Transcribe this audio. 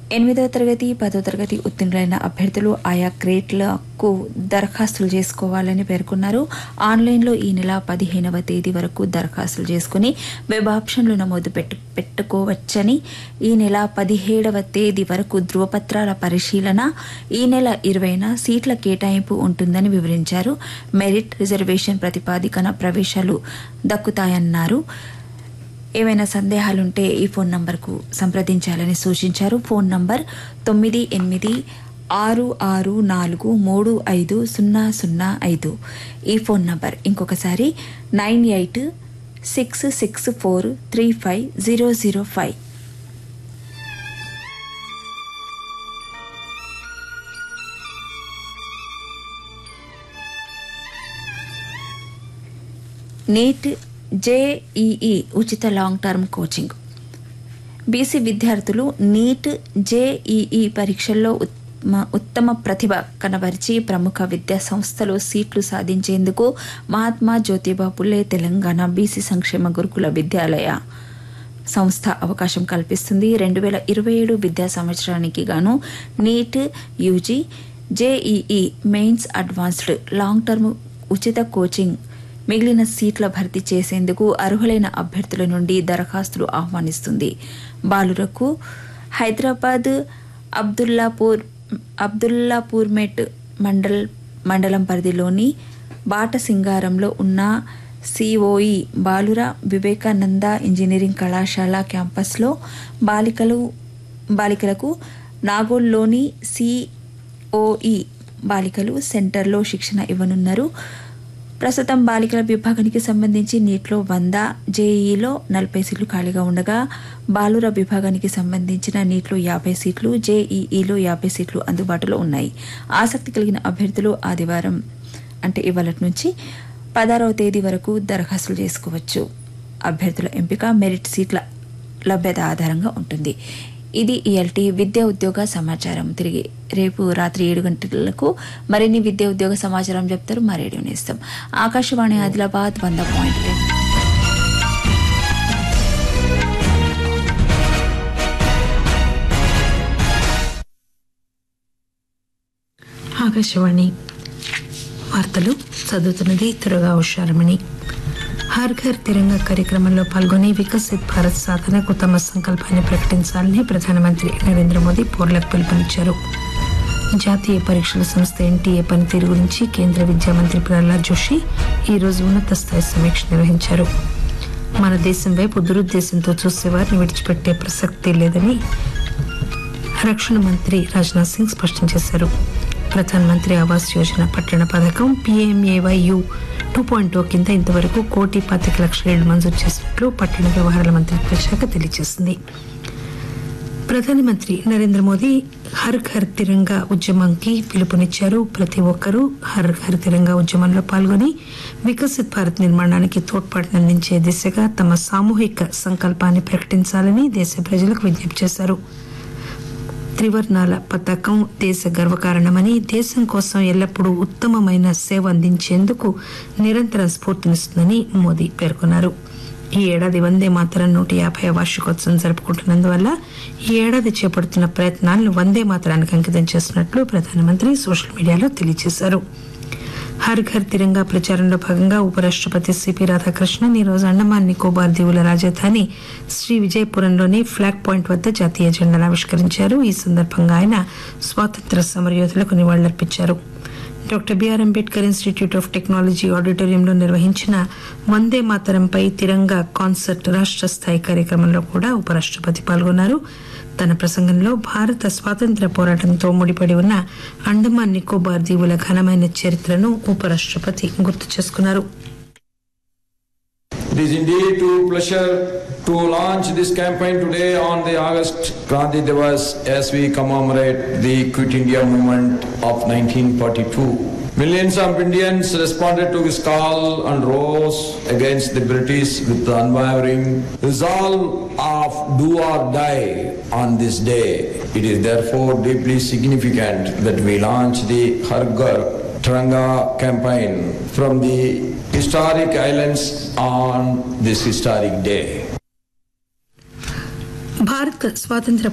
ఎనిమిదవ తరగతి పదో తరగతి ఉత్తీర్ణులైన అభ్యర్థులు ఆయా గ్రేడ్లకు దరఖాస్తులు చేసుకోవాలని పేర్కొన్నారు ఆన్లైన్లో ఈ నెల పదిహేనవ తేదీ వరకు దరఖాస్తులు చేసుకుని వెబ్ ఆప్షన్లు నమోదు పెట్టు పెట్టుకోవచ్చని ఈ నెల పదిహేడవ తేదీ వరకు ధృవపత్రాల పరిశీలన ఈ నెల ఇరవైన సీట్ల కేటాయింపు ఉంటుందని వివరించారు మెరిట్ రిజర్వేషన్ ప్రతిపాదికన ప్రవేశాలు దక్కుతాయన్నారు ఏవైనా సందేహాలుంటే ఈ ఫోన్ నంబర్కు సంప్రదించాలని సూచించారు ఫోన్ నంబర్ తొమ్మిది ఎనిమిది ఆరు ఆరు నాలుగు మూడు ఐదు సున్నా సున్నా ఐదు ఈ ఫోన్ నంబర్ ఇంకొకసారి nine eight six six four three five zero zero five NEET JEE ఉచిత లాంగ్ టర్మ్ కోచింగ్ బీసీ విద్యార్థులు నీట్ జేఈఈ పరీక్షల్లో ఉత్మ- ఉత్తమ ప్రతిభ కనబరిచి ప్రముఖ విద్యా సంస్థలో సీట్లు సాధించేందుకు మహాత్మా జ్యోతిబా పుల్లే తెలంగాణ బీసీ సంక్షేమ గురుకుల విద్యాలయ సంస్థ అవకాశం కల్పిస్తుంది రెండు వేల ఇరవై ఏడు విద్యా సంవత్సరానికి గాను NEET UG JEE mains advanced long term ఉచిత కోచింగ్ మిగిలిన సీట్ల భర్తీ చేసేందుకు అర్హులైన అభ్యర్థుల నుండి దరఖాస్తులు ఆహ్వానిస్తుంది బాలురకు హైదరాబాద్ అబ్దుల్లాపూర్ అబ్దుల్లాపూర్మెట్ మండల్ మండలం పరిధిలోని బాటసింగారంలో ఉన్న సిఓఈ బాలుర వివేకానంద ఇంజనీరింగ్ కళాశాల క్యాంపస్లో బాలికలు బాలికలకు నాగోల్లోని సిఓఈ బాలికలు సెంటర్లో శిక్షణ ఇవ్వనున్నారు ప్రస్తుతం బాలికల విభాగానికి సంబంధించి నీట్లో వంద జేఈలో నలభై సీట్లు ఖాళీగా ఉండగా బాలుర విభాగానికి సంబంధించిన నీట్లో యాభై సీట్లు జేఈఈలో యాభై సీట్లు అందుబాటులో ఉన్నాయి ఆసక్తి కలిగిన అభ్యర్థులు ఆదివారం అంటే ఇవాళ నుంచి పదహారవ తేదీ వరకు దరఖాస్తులు చేసుకోవచ్చు అభ్యర్థుల ఎంపిక మెరిట్ సీట్ల లభ్యత ఆధారంగా ఉంటుంది ఇది ఇఎల్టీ విద్యా ఉద్యోగ సమాచారం తిరిగి రేపు రాత్రి ఏడు గంటలకు మరిన్ని విద్యా ఉద్యోగ సమాచారం చెప్తారు మా రేడియో నేస్తాం ఆకాశవాణి ఆదిలాబాద్ వంద పాయింట్ రెండు ఆకాశవాణి వార్తలు చదువుతున్నది త్వరగా హుషారమణి హర్ ఘర్ తిరంగా కార్యక్రమంలో పాల్గొని వికసిత్ భారత్ సాధనకు తమ సంకల్పాన్ని ప్రకటించాలని ప్రధానమంత్రి నరేంద్ర మోదీ పౌరులకు పిలుపునిచ్చారు జాతీయ పరీక్షల సంస్థ ఎన్టీఏ పనితీరు గురించి కేంద్ర విద్యా మంత్రి ప్రహ్లాద్ జోషి ఈ రోజు ఉన్నత స్థాయి సమీక్ష నిర్వహించారు మన దేశం వైపు దురుద్దేశంతో చూసేవారిని విడిచిపెట్టే ప్రసక్తి లేదని రక్షణ మంత్రి రాజ్నాథ్ సింగ్ స్పష్టం చేశారు ప్రధాన్ మంత్రి ఆవాస్ యోజన పట్టణ పథకం పీఎంఏవైయు టూ పాయింట్ కింద ఇంతవరకు కోటి పాతిక లక్షల ఇళ్లు మంజూరు చేసినట్లు పట్టణ వ్యవహారాల మంత్రిత్వ శాఖ తెలియజేసింది ప్రధానమంత్రి నరేంద్ర మోదీ హర్ ఘర్ తిరంగా ఉద్యమంకి పిలుపునిచ్చారు ప్రతి ఒక్కరూ హర్ ఘర్ తిరంగా ఉద్యమంలో పాల్గొని వికసిత్ భారత్ నిర్మాణానికి తోడ్పాటునందించే దిశగా తమ సామూహిక సంకల్పాన్ని ప్రకటించాలని దేశ ప్రజలకు విజ్ఞప్తి చేశారు త్రివర్ణాల పతాకం దేశ గర్వకారణమని దేశం కోసం ఎల్లప్పుడూ ఉత్తమమైన సేవ అందించేందుకు నిరంతరం స్ఫూర్తినిస్తుందని మోదీ పేర్కొన్నారు ఈ ఏడాది వందే మాతరం నూట యాభై వార్షికోత్సవం జరుపుకుంటున్నందువల్ల ఈ ఏడాది చేపడుతున్న ప్రయత్నాలను వందే మాతరానికి అంకితం చేస్తున్నట్లు ప్రధానమంత్రి సోషల్ మీడియాలో తెలియజేశారు హర్ ఘర్ తిరంగా ప్రచారంలో భాగంగా ఉపరాష్ట్రపతి సిపి రాధాకృష్ణన్ ఈ రోజు అండమాన్ నికోబార్ దీవుల రాజధాని శ్రీ విజయపురంలోని ఫ్లాగ్ పాయింట్ వద్ద జాతీయ జెండాను ఆవిష్కరించారు ఈ సందర్భంగా ఆయన స్వాతంత్ర సమరయోధులకు నివాళులర్పించారు doctor BR Ambedkar institute of technology ఆడిటోరియంలో నిర్వహించిన వందే మాతరంపై తిరంగా కాన్సర్ట్ రాష్ట్ర స్థాయి కార్యక్రమంలో కూడా ఉపరాష్ట్రపతి పాల్గొన్నారు తన ప్రసంగంలో భారత స్వాతంత్ర పోరాటంతో ముడిపడి ఉన్న అండమాన్ నికోబార్ దీవుల ఘనమైన చరిత్రను ఉపరాష్ట్రపతి గుర్తు చేసుకున్నారు It is indeed a pleasure to launch this campaign today on the August Gandhi Divas as we commemorate the Quit India movement of 1942. Millions of Indians responded to his call and rose against the British with the unwavering resolve of do or die on this day. It is therefore deeply significant that we launch the Hargar Tranga campaign from the historic islands on this historic day. భారత స్వాతంత్ర